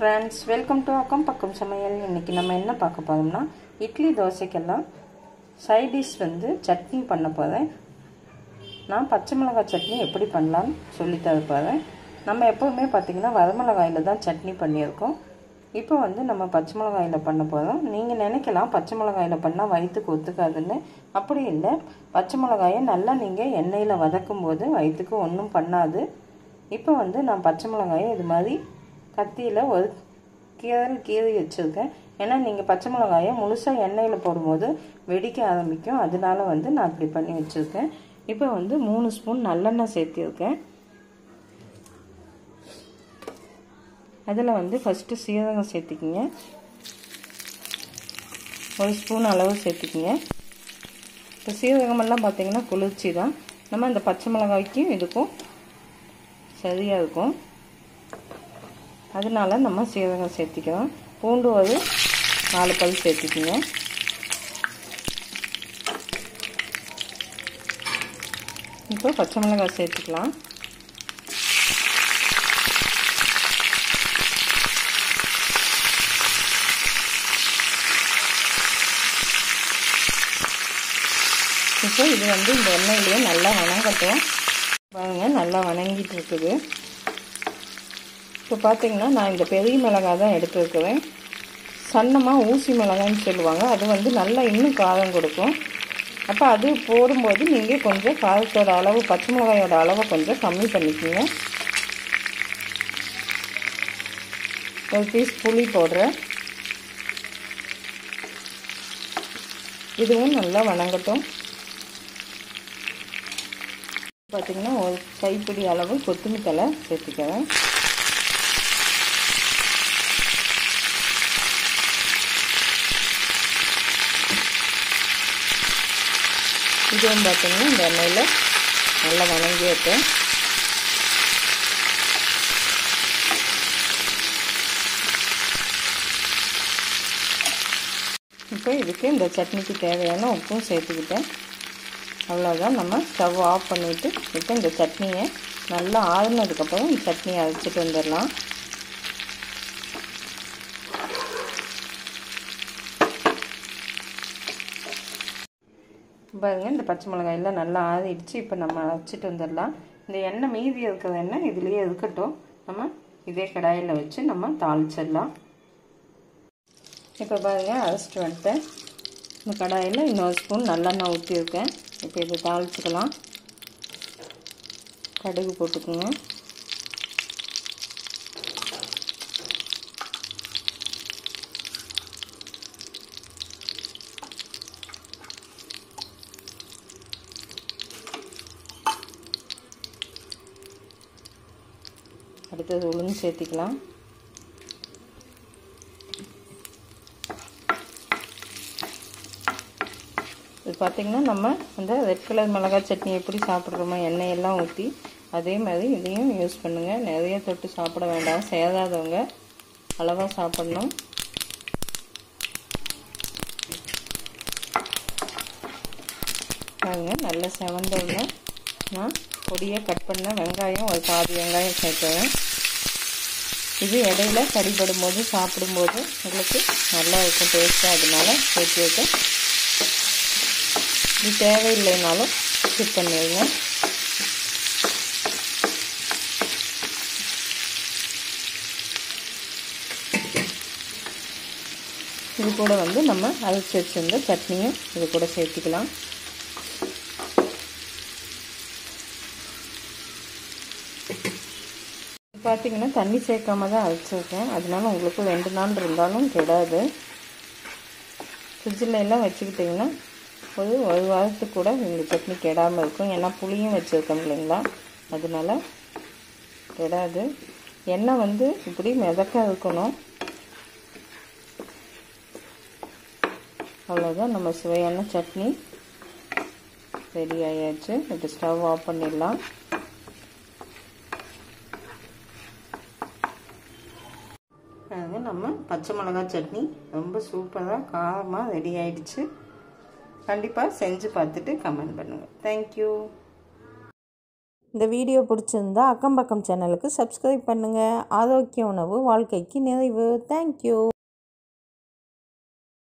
friends welcome to அக்கம் பக்கம் சமையல் இன்றைக்கி நம்ம என்ன பார்க்க போகிறோம்னா இட்லி தோசைக்கெல்லாம் சைட் டிஷ் வந்து சட்னி பண்ண போகிறேன் நான் பச்சை மிளகாய் சட்னி எப்படி பண்ணலான்னு சொல்லித்தர போகிறேன் நம்ம எப்போவுமே பார்த்திங்கன்னா வரமிளகாயில் தான் சட்னி பண்ணியிருக்கோம் இப்போ வந்து நம்ம பச்சை மிளகாயில் பண்ண போகிறோம் நீங்கள் நினைக்கலாம் பச்சை மிளகாயில் பண்ணால் வயிற்றுக்கு ஒத்துக்காதுன்னு அப்படி இல்லை பச்சை மிளகாயை நல்லா நீங்கள் எண்ணெயில் வதக்கும் போது வயிற்றுக்கு ஒன்றும் பண்ணாது இப்போ வந்து நான் பச்சை மிளகாயை இது மாதிரி கத்தியில் ஒரு கீரல் கீறி வச்சுருக்கேன் ஏன்னா நீங்கள் பச்சை மிளகாயை முழுசாக எண்ணெயில் போடும்போது வெடிக்க ஆரம்பிக்கும் அதனால வந்து நான் இப்படி பண்ணி வச்சுருக்கேன் இப்போ வந்து மூணு ஸ்பூன் நல்லெண்ணெய் சேர்த்திருக்கேன் அதில் வந்து ஃபஸ்ட்டு சீரகம் சேர்த்திக்கிங்க ஒரு ஸ்பூன் அளவு சேர்த்திக்கிங்க இப்போ சீரகமெல்லாம் பார்த்தீங்கன்னா குளிர்ச்சி தான் நம்ம இந்த பச்சை மிளகாய்க்கும் இதுக்கும் சரியாக இருக்கும் அதனால நம்ம சீரகம் சேர்த்திக்கிறோம் பூண்டு ஒரு நாலு பல் சேர்த்திக்கிங்க இப்போ பச்சை மிளகாய் சேர்த்துக்கலாம் இப்போ இது வந்து இந்த எண்ணெயிலேயே நல்லா வணங்கட்டும் பாருங்க நல்லா வணங்கிட்டு இருக்குது இப்போ பார்த்தீங்கன்னா நான் இந்த பெரிய மிளகாய் தான் எடுத்துருக்குறேன் சன்னமாக ஊசி மிளகாய்ன்னு சொல்லுவாங்க அது வந்து நல்லா இன்னும் காரம் கொடுக்கும் அப்போ அது போடும்போது நீங்கள் கொஞ்சம் காரத்தோட அளவு பச்சை மிளகாயோட அளவை கொஞ்சம் கம்மி பண்ணிக்கோங்க ஒரு பீஸ் புளி போடுறேன் இதுவும் நல்லா வணங்கட்டும் பார்த்திங்கன்னா ஒரு கைப்பிடி அளவு கொத்தமல்லி தலை சேர்த்துக்கிறேன் இதுவும் பார்த்தீங்கன்னா இந்த எண்ணெயில் நல்லா வணங்கி வைப்பேன் இப்போ இதுக்கு இந்த சட்னிக்கு தேவையான உப்பும் சேர்த்துக்கிட்டேன் அவ்வளோதான் நம்ம ஸ்டவ் ஆஃப் பண்ணிவிட்டு இப்போ இந்த சட்னியை நல்லா ஆறுனதுக்கப்புறம் இந்த சட்னியை அரைச்சிட்டு வந்துடலாம் பாருங்க இந்த பச்சை மிளகாயெல்லாம் நல்லா ஆறிடுச்சு இப்போ நம்ம அரைச்சிட்டு வந்துடலாம் இந்த எண்ணெய் மீதி இருக்கிற எண்ணெய் இதுலேயே இருக்கட்டும் நம்ம இதே கடாயில் வச்சு நம்ம தாளிச்சிடலாம் இப்போ பாருங்கள் அரைச்சிட்டு வந்துட்டேன் இந்த கடாயில் இன்னொரு ஸ்பூன் நல்லெண்ணெய் ஊற்றிருக்கேன் இப்போ இதை தாளிச்சுக்கலாம் கடுகு போட்டுக்கோங்க அடுத்தது உளுந்து சேர்த்திக்கலாம் இது பார்த்திங்கன்னா நம்ம அந்த ரெட் கலர் மிளகாய் சட்னி எப்படி சாப்பிட்றோமோ எண்ணெயெல்லாம் ஊற்றி அதே மாதிரி இதையும் யூஸ் பண்ணுங்கள் நிறைய தொட்டு சாப்பிட வேண்டாம் சேராதவங்க அளவாக சாப்பிடணும் பாருங்க நல்ல செவந்தோடனே நான் பொடியாக கட் பண்ண வெங்காயம் ஒரு பாதி வெங்காயம் சேர்த்துவேன் இது இடையில கடிபடும் போது சாப்பிடும்போது உங்களுக்கு நல்லா இருக்கும் டேஸ்ட்டாக அதனால சேர்த்து வைக்க இது தேவையில்லைனாலும் ஸ்கிப் பண்ணிடுங்க இது கூட வந்து நம்ம அரைச்சி வச்சிருந்த சட்னியும் இது கூட சேர்த்துக்கலாம் பார்த்தீங்கன்னா தண்ணி சேர்க்காம தான் அரைச்சிருக்கேன் அதனால உங்களுக்கு ரெண்டு நாள் இருந்தாலும் கெடாது ஃப்ரிட்ஜில் எல்லாம் வச்சுக்கிட்டிங்கன்னா ஒரு ஒரு வாரத்துக்கு கூட இந்த சட்னி கெடாமல் இருக்கும் ஏன்னா புளியும் வச்சுருக்கோம் இல்லைங்களா அதனால கெடாது எண்ணெய் வந்து இப்படி மிதக்க இருக்கணும் அவ்வளோதான் நம்ம சுவையான சட்னி ரெடி ஆயாச்சு இப்போ ஸ்டவ் ஆஃப் பண்ணிடலாம் நம்ம பச்சை மிளகாய் சட்னி ரொம்ப சூப்பராக காரமாக ரெடி ஆயிடுச்சு கண்டிப்பாக செஞ்சு பார்த்துட்டு கமெண்ட் பண்ணுங்கள் தேங்க்யூ இந்த வீடியோ பிடிச்சிருந்தா அக்கம் பக்கம் சேனலுக்கு சப்ஸ்கிரைப் பண்ணுங்கள் ஆரோக்கிய உணவு வாழ்க்கைக்கு நிறைவு தேங்க்யூ